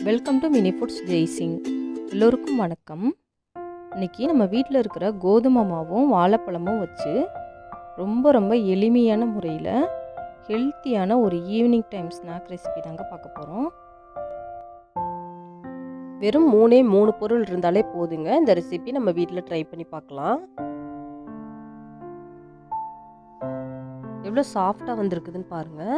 welcome to mini foods Jaising எல்லோருக்கும் வணக்கம் இன்றைக்கி நம்ம வீட்டில் இருக்கிற கோதுமை மாவும் வாழைப்பழமும் வச்சு ரொம்ப ரொம்ப எளிமையான முறையில் ஹெல்த்தியான ஒரு ஈவினிங் டைம் ஸ்நாக் ரெசிபி தாங்க பார்க்க போகிறோம் வெறும் மூணே மூணு பொருள் இருந்தாலே போதுங்க இந்த ரெசிபி நம்ம வீட்டில் ட்ரை பண்ணி பார்க்கலாம் எவ்வளோ சாஃப்டாக வந்திருக்குதுன்னு பாருங்கள்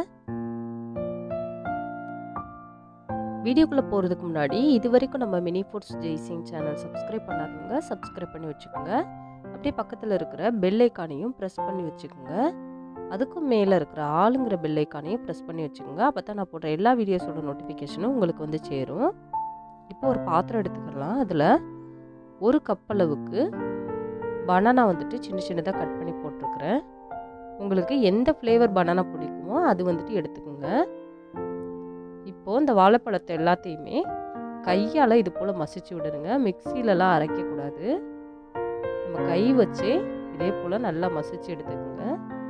வீடியோக்குள்ளே போகிறதுக்கு முன்னாடி இது வரைக்கும் நம்ம mini foods Jaising channel subscribe பண்ணாதவங்க சப்ஸ்கிரைப் பண்ணி வச்சுக்கோங்க அப்படியே பக்கத்தில் இருக்கிற பெல் ஐக்கானையும் ப்ரெஸ் பண்ணி வச்சுக்கோங்க அதுக்கும் மேலே இருக்கிற ஆளுங்கிற பெல் ஐக்கானையும் ப்ரெஸ் பண்ணி வச்சுக்கோங்க அப்போ தான் நான் போடுற எல்லா வீடியோஸோட நோட்டிஃபிகேஷனும் உங்களுக்கு வந்து சேரும் இப்போ ஒரு பாத்திரம் எடுத்துக்கலாம் அதில் ஒரு கப் அளவுக்கு பனானா வந்துட்டு சின்ன சின்னதாக கட் பண்ணி போட்டிருக்கிறேன் உங்களுக்கு எந்த ஃப்ளேவர் பனானா பிடிக்குமோ அது வந்துட்டு எடுத்துக்கோங்க இப்போது இந்த வாழைப்பழத்தை எல்லாத்தையுமே கையால் இது போல் மசிச்சு விடுங்க மிக்சிலலாம் அரைக்கக்கூடாது நம்ம கை வச்சு இதே போல் நல்லா மசிச்சு எடுத்துக்கோங்க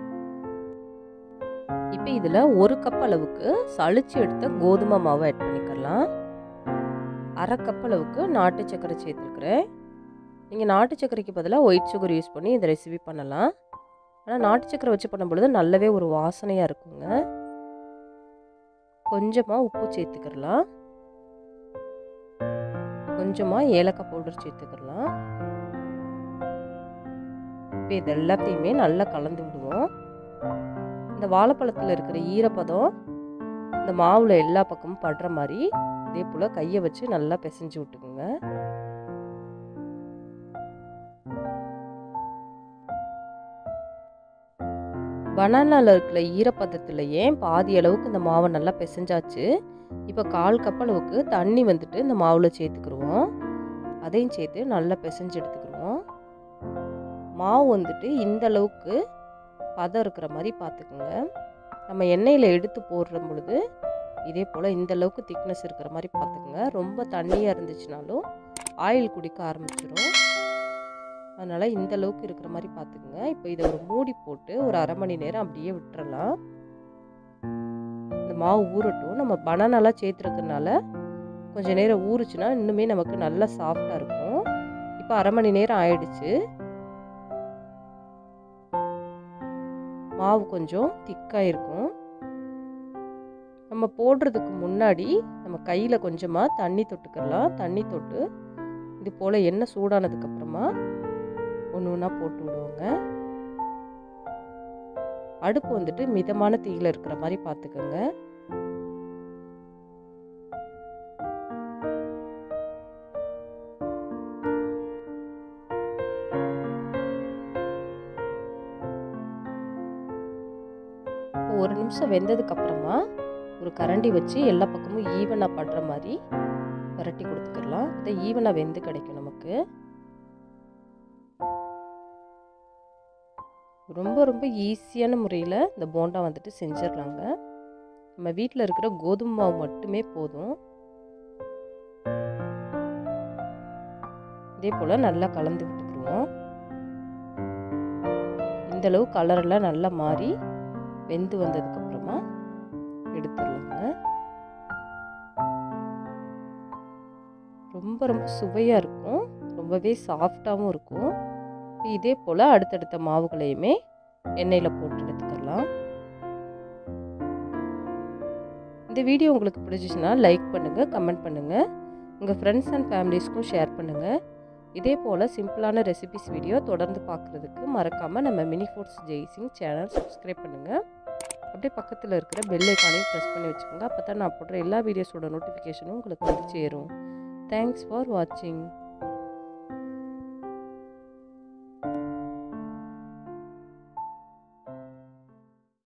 இப்போ இதில் ஒரு கப் அளவுக்கு சளிச்சு எடுத்த கோதுமை மாவை ஆட் பண்ணிக்கலாம் அரை கப் அளவுக்கு நாட்டு சர்க்கரை சேர்த்துருக்குறேன் நீங்கள் நாட்டு சர்க்கரைக்கு பதிலாக ஒயிட் சுகர் யூஸ் பண்ணி இந்த ரெசிபி பண்ணலாம் ஆனால் நாட்டு சர்க்கரை வச்சு பண்ணும்பொழுது நல்லாவே ஒரு வாசனையாக இருக்குங்க கொஞ்சமாக உப்பு சேர்த்துக்கிடலாம் கொஞ்சமாக ஏலக்காய் பவுடர் சேர்த்துக்கிடலாம் இப்போ இது எல்லாத்தையுமே நல்லா கலந்து விடுவோம் இந்த வாழைப்பழத்தில் இருக்கிற ஈரப்பதம் இந்த மாவில் எல்லா பக்கமும் படுற மாதிரி இதே போல் கையை வச்சு நல்லா பிசைஞ்சு விட்டுக்குங்க பனானாவில் இருக்கிற ஈரப்பதத்துலையே பாதி அளவுக்கு இந்த மாவை நல்லா பிசைஞ்சாச்சு இப்போ கால் கப் அளவுக்கு தண்ணி வந்துட்டு இந்த மாவில் சேர்த்துக்கிடுவோம் அதையும் சேர்த்து நல்லா பிசைஞ்சு எடுத்துக்கிடுவோம் மாவு வந்துட்டு இந்த அளவுக்கு பதம் இருக்கிற மாதிரி பார்த்துக்குங்க நம்ம எண்ணெயில் எடுத்து போடுற பொழுது இதே போல் இந்த அளவுக்கு திக்னஸ் இருக்கிற மாதிரி பார்த்துக்குங்க ரொம்ப தண்ணியாக இருந்துச்சுனாலும் ஆயில் குடிக்க ஆரம்பிச்சிடும் அதனால் இந்த அளவுக்கு இருக்கிற மாதிரி பார்த்துக்குங்க இப்போ இதை ஒரு மூடி போட்டு ஒரு அரை மணி நேரம் அப்படியே விட்டுறலாம் இந்த மாவு ஊறட்டும் நம்ம பனானாலாம் சேர்த்துருக்கனால கொஞ்சம் நேரம் ஊறுச்சுன்னா இன்னுமே நமக்கு நல்லா சாஃப்டாக இருக்கும் இப்போ அரை மணி நேரம் ஆயிடுச்சு மாவு கொஞ்சம் திக்காக இருக்கும் நம்ம போடுறதுக்கு முன்னாடி நம்ம கையில் கொஞ்சமாக தண்ணி தொட்டுக்கலாம் தண்ணி தொட்டு இது போல் எண்ணெய் சூடானதுக்கப்புறமா ஒன்று ஒன்றா போட்டு விடுவோங்க அடுப்பு வந்துட்டு மிதமான தீயில் இருக்கிற மாதிரி பார்த்துக்கோங்க ஒரு நிமிஷம் வெந்ததுக்கு அப்புறமா ஒரு கரண்டி வச்சு எல்லா பக்கமும் ஈவனாக படுற மாதிரி பரட்டி கொடுத்துக்கலாம் அதை ஈவனாக வெந்து கிடைக்கும் நமக்கு ரொம்ப ரொம்ப ஈஸியான முறையில் இந்த போண்டா வந்துட்டு செஞ்சிடலாங்க நம்ம வீட்டில் இருக்கிற கோதுமை மாவு மட்டுமே போதும் இதே போல் நல்லா கலந்து விட்டுக்குருவோம் இந்தளவு கலரெல்லாம் நல்லா மாறி வெந்து வந்ததுக்கப்புறமா எடுத்துடலாங்க ரொம்ப ரொம்ப சுவையாக இருக்கும் ரொம்பவே சாஃப்டாகவும் இருக்கும் இதே போல் அடுத்தடுத்த மாவுகளையுமே எண்ணெயில் போட்டு எடுத்துக்கலாம் இந்த வீடியோ உங்களுக்கு பிடிச்சிச்சுன்னா லைக் பண்ணுங்கள் கமெண்ட் பண்ணுங்கள் உங்கள் ஃப்ரெண்ட்ஸ் அண்ட் ஃபேமிலிஸ்க்கும் ஷேர் பண்ணுங்கள் இதே போல் சிம்பிளான ரெசிபிஸ் வீடியோ தொடர்ந்து பார்க்குறதுக்கு மறக்காமல் நம்ம mini foods Jaising channel subscribe பண்ணுங்கள் அப்படியே பக்கத்தில் இருக்கிற பெல் ஐக்கானையும் ப்ரெஸ் பண்ணி வச்சுக்கோங்க அப்போ தான் நான் போடுற எல்லா வீடியோஸோட நோட்டிஃபிகேஷனும் உங்களுக்கு வந்து சேரும் தேங்க்ஸ் ஃபார் வாட்சிங்